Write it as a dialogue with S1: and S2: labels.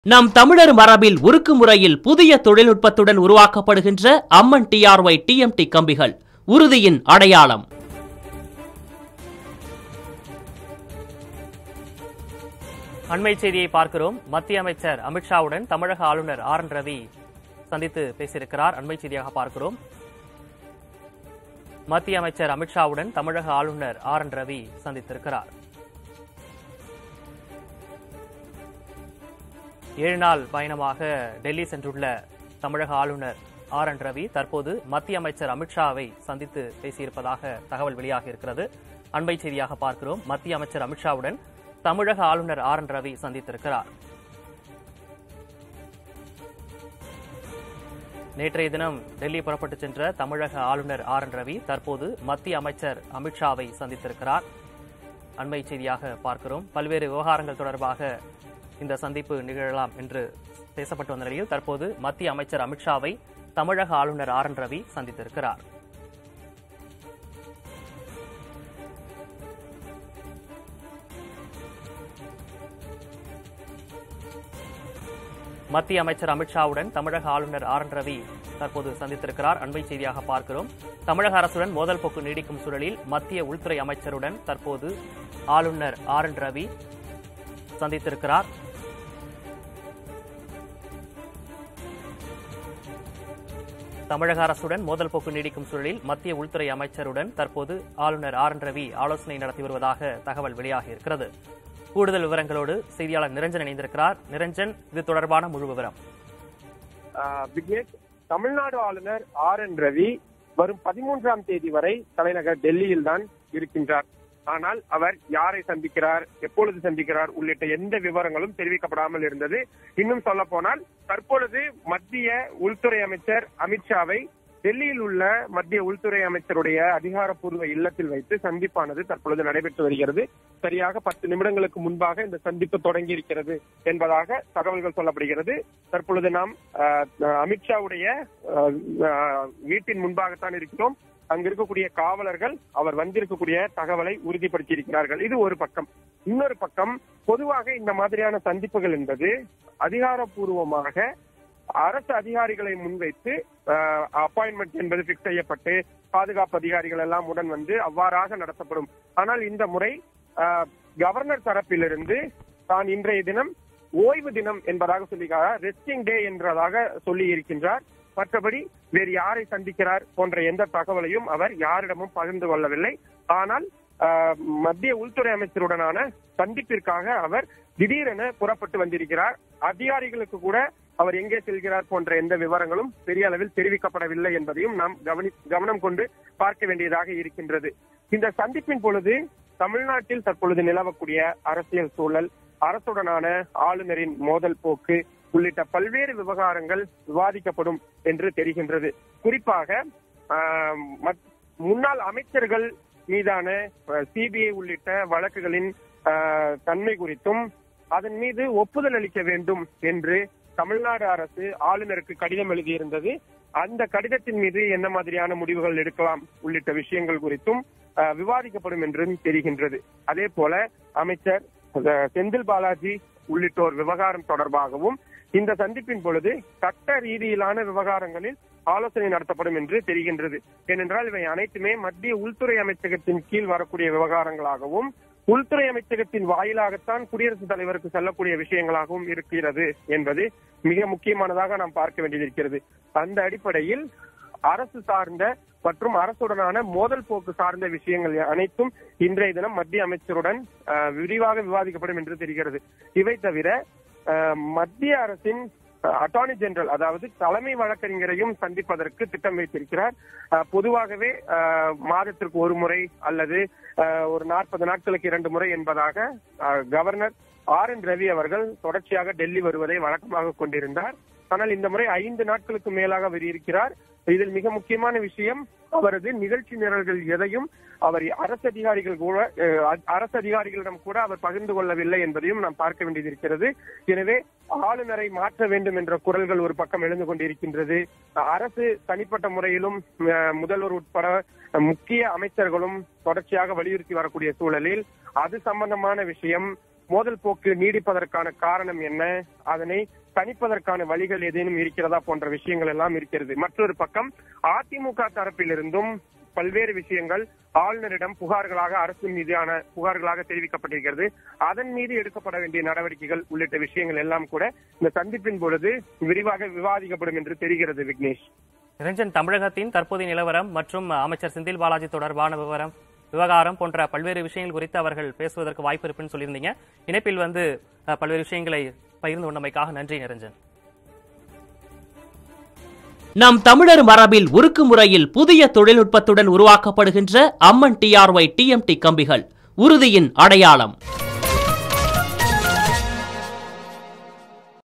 S1: நம் தமிழர் மரபில் உருக்கு முறையில் புதிய தொழில்நுட்பத்துடன் உருவாக்கப்படுகின்ற அம்மன் டிஆர்ஒய் டிஎம்டி கம்பிகள் உறுதியின் அடையாளம்
S2: அண்மை செய்தியை பார்க்கிறோம் மத்திய அமைச்சர் அமித்ஷாவுடன் தமிழக ஆளுநர் ஆர் என் ரவி சந்தித்து பேசியிருக்கிறார் அண்மை செய்தியாக பார்க்கிறோம் மத்திய அமைச்சர் அமித்ஷாவுடன் தமிழக ஆளுநர் ஆர் என் ரவி சந்தித்திருக்கிறார் ஏழு நாள் பயணமாக டெல்லி சென்றுள்ள தமிழக ஆளுநர் ஆர் என் ரவி தற்போது மத்திய அமைச்சர் அமித்ஷாவை சந்தித்து பேசியிருப்பதாக தகவல் வெளியாகி இருக்கிறது அண்மை செய்தியாக பார்க்கிறோம் மத்திய அமைச்சர் அமித்ஷாவுடன் தமிழக ஆளுநர் ஆர் என் ரவி சந்தித்திருக்கிறார் நேற்றைய தினம் டெல்லி புறப்பட்டு சென்ற தமிழக ஆளுநர் ஆர் என் ரவி தற்போது மத்திய அமைச்சர் அமித்ஷாவை சந்தித்திருக்கிறார் அண்மை செய்தியாக பார்க்கிறோம் பல்வேறு விவகாரங்கள் தொடர்பாக இந்த சந்திப்பு நிகழலாம் என்று பேசப்பட்டு வந்த நிலையில் தற்போது மத்திய அமைச்சர் அமித்ஷாவை தமிழக ஆளுநர் ஆர் என் ரவி சந்தித்திருக்கிறார் மத்திய அமைச்சர் அமித்ஷாவுடன் தமிழக ஆளுநர் ஆர் என் ரவி தற்போது சந்தித்திருக்கிறார் அண்மை செய்தியாக பார்க்கிறோம் தமிழக அரசுடன் மோதல் போக்கு நீடிக்கும் சூழலில் மத்திய உள்துறை அமைச்சருடன் தற்போது ஆளுநர் ஆர் என் ரவி சந்தித்திருக்கிறார் தமிழக அரசுடன் மோதல் போக்கு நீடிக்கும் சூழலில் மத்திய உள்துறை அமைச்சருடன் தற்போது ஆளுநர் ஆர் என் ரவி ஆலோசனை நடத்தி வருவதாக தகவல் வெளியாகி இருக்கிறது கூடுதல் விவரங்களோடு செய்தியாளர் நிரஞ்சன் இணைந்திருக்கிறார் நிரஞ்சன் இது தொடர்பான முழு விவரம்
S3: ஆஹ் விக்னேஷ் தமிழ்நாடு ஆளுநர் ஆர் என் ரவி வரும் பதிமூன்றாம் தேதி வரை தலைநகர் டெல்லியில் தான் இருக்கின்றார் ஆனால் அவர் யாரை சந்திக்கிறார் எப்பொழுது சந்திக்கிறார் உள்ளிட்ட எந்த விவரங்களும் தெரிவிக்கப்படாமல் இருந்தது இன்னும் சொல்ல போனால் தற்பொழுது மத்திய உள்துறை அமைச்சர் அமித்ஷாவை டெல்லியில் உள்ள மத்திய உள்துறை அமைச்சருடைய அதிகாரப்பூர்வ இல்லத்தில் வைத்து சந்திப்பானது தற்பொழுது நடைபெற்று வருகிறது சரியாக பத்து நிமிடங்களுக்கு முன்பாக இந்த சந்திப்பு தொடங்கி இருக்கிறது என்பதாக தகவல்கள் சொல்லப்படுகிறது தற்பொழுது நாம் அஹ், அமித்ஷாவுடைய அஹ், அஹ், வீட்டின் முன்பாகத்தான் இருக்கிறோம் அங்க இருக்கக்கூடிய காவலர்கள் அவர் வந்திருக்கக்கூடிய தகவலை உறுதிப்படுத்தி இருக்கிறார்கள் இது ஒரு பக்கம் இன்னொரு பக்கம் பொதுவாக இந்த மாதிரியான சந்திப்புகள் என்பது அதிகாரப்பூர்வமாக அரசு அதிகாரிகளை முன்வைத்து அப்பாயின்மெண்ட் என்பது பிக்ஸ் செய்யப்பட்டு பாதுகாப்பு அதிகாரிகள் எல்லாம் உடன் வந்து அவ்வாறாக நடத்தப்படும் ஆனால் இந்த முறை அஹ், கவர்னர் தரப்பிலிருந்து தான் இன்றைய தினம் ஓய்வு தினம் என்பதாக சொல்லிக்கிறார் ரெஸ்டிங் டே என்றதாக சொல்லி இருக்கின்றார் மற்றபடி வேறு யாரை சந்திக்கிறார் போன்ற எந்த தகவலையும் அவர் யாரிடமும் பகிர்ந்து கொள்ளவில்லை ஆனால் ஆஹ், மத்திய உள்துறை அமைச்சருடனான சந்திப்பிற்காக அவர் திடீரென புறப்பட்டு வந்திருக்கிறார் அதிகாரிகளுக்கு கூட அவர் எங்கே செல்கிறார் போன்ற எந்த விவரங்களும் பெரிய அளவில் தெரிவிக்கப்படவில்லை என்பதையும் நாம் கவனி கவனம் கொண்டு பார்க்க வேண்டியதாக இருக்கின்றது இந்த சந்திப்பின் பொழுது தமிழ்நாட்டில் தற்பொழுது நிலவக்கூடிய அரசியல் சூழல் அரசுடனான ஆளுநரின் மோதல் போக்கு உள்ளிட்ட பல்வேறு விவகாரங்கள் விவாதிக்கப்படும் என்று தெரிகின்றது குறிப்பாக ஆஹ், மத்- முன்னாள் அமைச்சர்கள் மீதான சிபிஐ உள்ளிட்ட வழக்குகளின் ஆஹ், தன்மை குறித்தும் அதன் மீது ஒப்புதல் அளிக்க வேண்டும் என்று தமிழ்நாடு அரசு ஆளுநருக்கு கடிதம் எழுதியிருந்தது அந்த கடிதத்தின் மீது என்ன மாதிரியான முடிவுகள் எடுக்கலாம் உள்ளிட்ட விஷயங்கள் குறித்தும் ஆஹ், விவாதிக்கப்படும் என்றும் தெரிகின்றது அதே போல அமைச்சர் அஹ், செந்தில் பாலாஜி உள்ளிட்டோர் விவகாரம் தொடர்பாகவும் இந்த சந்திப்பின் பொழுது சட்ட ரீதியிலான விவகாரங்களில் ஆலோசனை நடத்தப்படும் என்று தெரிகின்றது ஏனென்றால் இவை அனைத்துமே மத்திய உள்துறை அமைச்சகத்தின் கீழ் வரக்கூடிய விவகாரங்களாகவும் உள்துறை அமைச்சகத்தின் வாயிலாகத்தான் குடியரசுத் தலைவருக்கு செல்லக்கூடிய விஷயங்களாகவும் இருக்கிறது என்பது மிக முக்கியமானதாக நாம் பார்க்க வேண்டியிருக்கிறது அந்த அடிப்படையில் அரசு சார்ந்த மற்றும் அரசுடனான மோதல் போக்கு சார்ந்த விஷயங்கள் அனைத்தும் இன்றைய தினம் மத்திய அமைச்சருடன் அஹ், விரிவாக விவாதிக்கப்படும் என்று தெரிகிறது இவை தவிர அஹ், மத்திய அரசின் அட்டார்னி ஜெனரல் அதாவது தலைமை வழக்கறிஞரையும் சந்திப்பதற்கு திட்டம் வைத்திருக்கிறார் அஹ், பொதுவாகவே அஹ், மாதத்திற்கு ஒரு முறை அல்லது அஹ், ஒரு நாற்பது நாட்களுக்கு இரண்டு முறை என்பதாக அஹ், கவர்னர் ஆர் என் ரவி அவர்கள் தொடர்ச்சியாக டெல்லி வருவதை வழக்கமாக கொண்டிருந்தார் ஆனால் இந்த முறை ஐந்து நாட்களுக்கு மேலாக அவர் இருக்கிறார் இதில் மிக முக்கியமான விஷயம் அவரது நிகழ்ச்சி நிரல்கள் எதையும் அவர் அரசு அதிகாரிகள் கூட அஹ், அ- அரசு அதிகாரிகளிடம் கூட அவர் பகிர்ந்து கொள்ளவில்லை என்பதையும் நாம் பார்க்க வேண்டியது இருக்கிறது எனவே ஆளுநரை மாற்ற வேண்டும் என்ற குரல்கள் ஒரு பக்கம் எழுந்து கொண்டிருக்கின்றது அரசு தனிப்பட்ட முறையிலும் அஹ், முதல்வர் உட்பட முக்கிய அமைச்சர்களும் தொடர்ச்சியாக வலியுறுத்தி வரக்கூடிய சூழலில் அது சம்பந்தமான விஷயம் மோதல் போக்கு நீடிப்பதற்கான காரணம் என்ன அதனை தணிப்பதற்கான வழிகள் ஏதேனும் இருக்கிறதா போன்ற விஷயங்கள் எல்லாம் இருக்கிறது மற்றொரு பக்கம் அதிமுக தரப்பிலிருந்தும் பல்வேறு விஷயங்கள் ஆளுநரிடம் புகார்களாக அரசு மீதான புகார்களாக தெரிவிக்கப்பட்டிருக்கிறது அதன் மீது எடுக்கப்பட வேண்டிய நடவடிக்கைகள் உள்ளிட்ட விஷயங்கள் எல்லாம் கூட இந்த சந்திப்பின் பொழுது விரிவாக விவாதிக்கப்படும் என்று தெரிகிறது விக்னேஷ்
S2: நிரஞ்சன் தமிழகத்தின் தற்போதைய நிலவரம் மற்றும் அமைச்சர் செந்தில் பாலாஜி தொடர்பான விவரம் விவகாரம் போன்ற பல்வேறு விஷயங்கள் குறித்து அவர்கள் பேசுவதற்கு வாய்ப்பு இருப்புன்னு சொல்லியிருந்தீங்க இணைப்பில் வந்து அஹ், பல்வேறு விஷயங்களை பகிர்ந்து கொண்டமைக்காக நன்றி நிரஞ்சன்
S1: நம் தமிழர் மரபில் உருக்கு முறையில் புதிய தொழில்நுட்பத்துடன் உருவாக்கப்படுகின்ற அம்மன் டிஆர்ஒய் டிஎம்டி கம்பிகள் உறுதியின் அடையாளம்